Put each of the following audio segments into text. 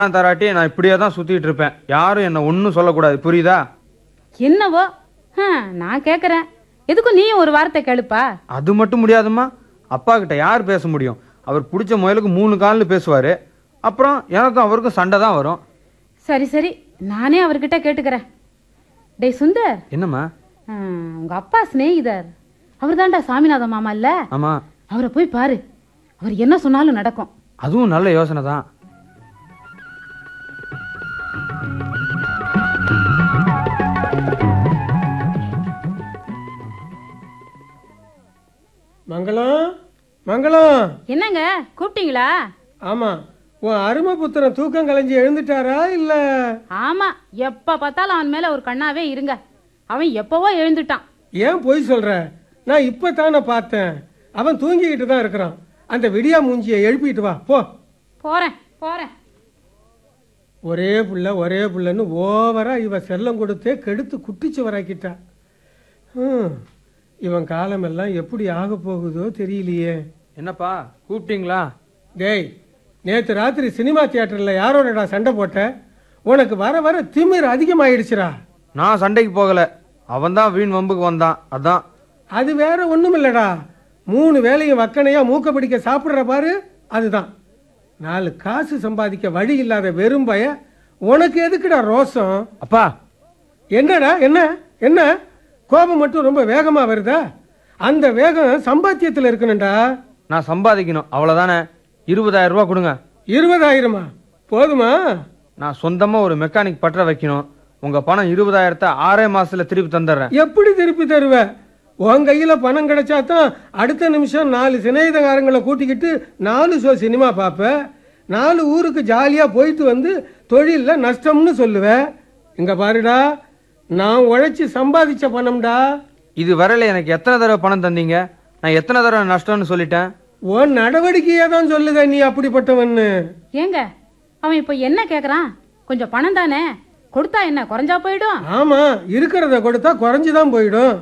நான் தராட்டி நான் இப்படியே தான் சுத்திட்டு இருப்பேன் யாரும் என்ன ஒன்றும் சொல்லக்கூடாது புரியுதா என்னவோ ஹம், நான் கேக்குறேன் எதுக்கும் நீயும் ஒரு வார்த்தை கேளுப்பா அது மட்டும் முடியாதும்மா அப்பா கிட்ட யார் பேச முடியும் அவர் பிடிச்ச முயலுக்கு மூணு காலில் பேசுவார் அப்புறம் எனக்கும் அவருக்கும் சண்டை தான் வரும் சரி சரி நானே அவர்கிட்ட கேட்டுக்கிறேன் டேய் சுந்தர் என்னம்மா ஹம், உங்க அப்பா சிநேகிதர் அவர் தான்டா சாமிநாத மாமா இல்ல ஆமாம் அவரை போய் பாரு அவர் என்ன சொன்னாலும் நடக்கும் அதுவும் நல்ல யோசனை தான் மங்களம் மங்களம் என்னங்க கூப்பிட்டீங்களா ஆமா உன் அருமை புத்திரன் தூக்கம் கலைஞ்சி எழுந்துட்டாரா இல்ல ஆமா எப்ப பார்த்தாலும் அவன் மேல ஒரு கண்ணாவே இருங்க அவன் எப்பவோ எழுந்துட்டான் ஏன் பொய் சொல்ற நான் இப்பதானே பார்த்தேன் அவன் தூங்கிக்கிட்டு தான் இருக்கிறான் அந்த விடியா மூஞ்சியை எழுப்பிட்டு வா போ போறேன் போறேன் ஒரே புள்ள ஒரே புள்ளன்னு ஓவரா இவ செல்லம் கொடுத்தே கெடுத்து குட்டிச்சு வராக்கிட்டா ஹம், இவன் காலமெல்லாம் எப்படி ஆக போகுதோ தெரியலையே என்னப்பா கூப்பிட்டீங்களா டேய் நேத்து ராத்திரி சினிமா தியேட்டர்ல யாரோடடா சண்டை போட்ட உனக்கு வர வர திமிர் அதிகமாயிடுச்சுடா நான் சண்டைக்கு போகல அவன் தான் வீண் வம்புக்கு வந்தான் அதான் அது வேற ஒண்ணும் இல்லடா மூணு வேலையும் வக்கனையா மூக்க பிடிக்க சாப்பிடுற பாரு அதுதான் நாலு காசு சம்பாதிக்க வழி இல்லாத வெறும் பய உனக்கு எதுக்குடா ரோசம் அப்பா என்னடா என்ன என்ன கோபம் மட்டும் ரொம்ப வேகமா வருதா அந்த வேகம் சம்பாத்தியத்துல இருக்கணும்டா நான் சம்பாதிக்கணும் அவ்வளோதானே இருபதாயிரம் ரூபா கொடுங்க இருபதாயிரமா போதுமா நான் சொந்தமாக ஒரு மெக்கானிக் பற்ற வைக்கணும் உங்கள் பணம் இருபதாயிரத்தை ஆறே மாசத்துல திருப்பி தந்துடுறேன் எப்படி திருப்பி தருவ உன் கையில பணம் கிடைச்சா தான் அடுத்த நிமிஷம் நாலு சிநேகிதகாரங்களை கூட்டிக்கிட்டு நாலு ஷோ சினிமா பார்ப்ப நாலு ஊருக்கு ஜாலியா போயிட்டு வந்து தொழில்ல நஷ்டம்னு சொல்லுவ இங்க பாருடா நான் உழைச்சி சம்பாதிச்ச பணம்டா இது வரையில எனக்கு எத்தனை தடவை பணம் தந்தீங்க நான் எத்தனை தடவை நஷ்டம்னு சொல்லிட்டேன் உன் நடவடிக்கையே தான் சொல்லுத நீ அப்படிப்பட்டவன்னு ஏங்க அவன் இப்ப என்ன கேக்குறான் கொஞ்சம் பணம் தானே கொடுத்தா என்ன குறைஞ்சா போயிடும் ஆமா இருக்கிறத கொடுத்தா குறைஞ்சுதான் போயிடும்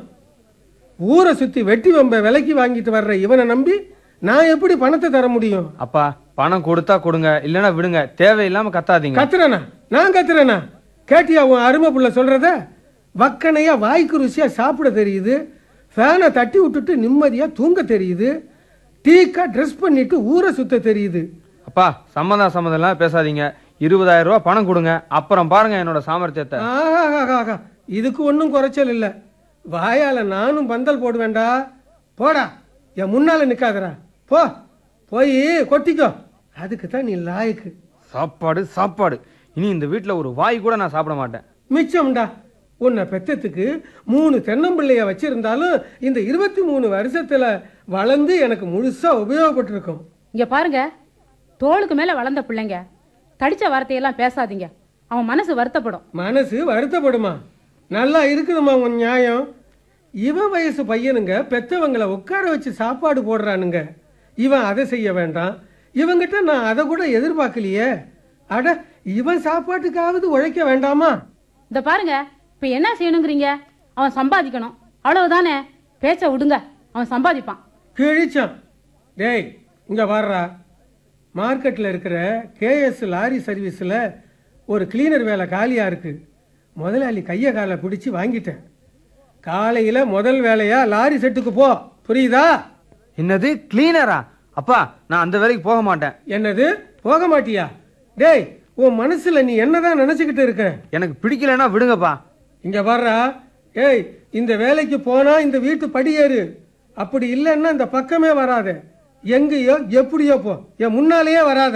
ஊரை சுத்தி வெட்டி வம்ப விலைக்கு வாங்கிட்டு வர்ற இவனை நம்பி நான் எப்படி பணத்தை தர முடியும் அப்பா பணம் கொடுத்தா கொடுங்க இல்லைன்னா விடுங்க தேவையில்லாம கத்தாதீங்க கத்துறனா நான் கத்துறனா கேட்டியா உன் அருமை புள்ள சொல்றத வக்கனையா வாய்க்கு ருசியா சாப்பிட தெரியுது ஃபேனை தட்டி விட்டுட்டு நிம்மதியா தூங்க தெரியுது டீக்கா ட்ரெஸ் பண்ணிட்டு ஊரை சுத்த தெரியுது அப்பா சம்மதம் சம்மதம் எல்லாம் பேசாதீங்க இருபதாயிரம் ரூபாய் பணம் கொடுங்க அப்புறம் பாருங்க என்னோட சாமர்த்தியத்தை ஆஹாஹாஹா. இதுக்கு ஒன்றும் குறைச்சல் இல்லை வாயால நானும் பந்தல் போடுவேன்டா போடா என் முன்னால நிக்காதடா போ போய் கொட்டிக்கோ அதுக்கு தான் நீ லாய்க்கு சாப்பாடு சாப்பாடு இனி இந்த வீட்ல ஒரு வாய் கூட நான் சாப்பிட மாட்டேன் மிச்சம்டா உன்னை பெத்தத்துக்கு மூணு தென்னம்பிள்ளைய வச்சிருந்தாலும் இந்த இருபத்தி மூணு வருஷத்துல வளர்ந்து எனக்கு முழுசா உபயோகப்பட்டிருக்கும் இங்க பாருங்க தோளுக்கு மேல வளர்ந்த பிள்ளைங்க தடிச்ச வார்த்தையெல்லாம் பேசாதீங்க அவன் மனசு வருத்தப்படும் மனசு வருத்தப்படுமா நல்லா இருக்குதுமா உன் நியாயம் இவன் வயசு பையனுங்க பெத்தவங்களை உட்கார வச்சு சாப்பாடு போடுறானுங்க இவன் அதை செய்ய வேண்டாம் இவங்கிட்ட நான் அதை கூட எதிர்பார்க்கலையே அட இவன் சாப்பாட்டுக்காவது உழைக்க வேண்டாமா இந்த பாருங்க இப்ப என்ன செய்யணுங்கிறீங்க அவன் சம்பாதிக்கணும் அவ்வளவுதானே பேச்ச விடுங்க அவன் சம்பாதிப்பான் கிழிச்சான் டேய் இங்க வர்றா மார்க்கெட்டில் இருக்கிற கேஎஸ் லாரி சர்வீஸில் ஒரு கிளீனர் வேலை காலியா இருக்கு முதலாளி கையை காலை பிடிச்சி வாங்கிட்டேன் காலையில் முதல் வேலையா லாரி செட்டுக்கு போ புரியுதா என்னது கிளீனரா அப்பா நான் அந்த வேலைக்கு போக மாட்டேன் என்னது போக மாட்டியா டேய் உன் மனசுல நீ என்னதான் நினைச்சுக்கிட்டு இருக்க எனக்கு பிடிக்கலன்னா விடுங்கப்பா இங்க வர்றா ஏய் இந்த வேலைக்கு போனா இந்த வீட்டு படியேறு அப்படி இல்லைன்னா இந்த பக்கமே வராத எங்கேயோ எப்படியோ போ என் முன்னாலேயே வராத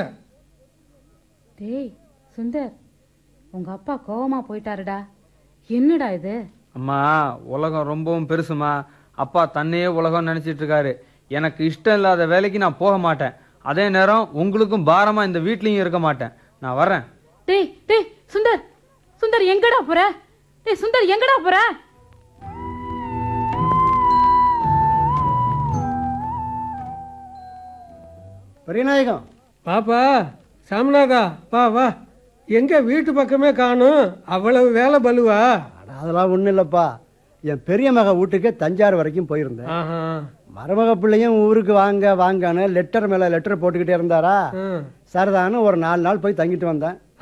டேய் சுந்தர் உங்க அப்பா கோவமா போயிட்டாருடா என்னடா இது அம்மா உலகம் ரொம்பவும் பெருசுமா அப்பா தன்னையே உலகம் நினைச்சிட்டு இருக்காரு எனக்கு இஷ்டம் இல்லாத வேலைக்கு நான் போக மாட்டேன் அதே நேரம் உங்களுக்கும் பாரமா இந்த வீட்லயும் இருக்க மாட்டேன் நான் வர்றேன் டேய் டேய் சுந்தர் சுந்தர் எங்கடா போற டேய் சுந்தர் எங்கடா போற பெரியநாயகம் பாப்பா சாமிநாதா வா வா எங்க வீட்டு பக்கமே காணும் அவ்வளவு வேலை பலுவா அட, அதெல்லாம் ஒன்றும் இல்லைப்பா என் பெரிய மக வீட்டுக்கு தஞ்சாவூர் வரைக்கும் போயிருந்தேன் ஆஹா மருமக பிள்ளையும் ஊருக்கு வாங்க வாங்கன்னு லெட்டர் மேலே லெட்டர் போட்டுக்கிட்டே இருந்தாரா ம். சரிதான்னு ஒரு நாலு நாள் போய் தங்கிட்டு வந்தேன்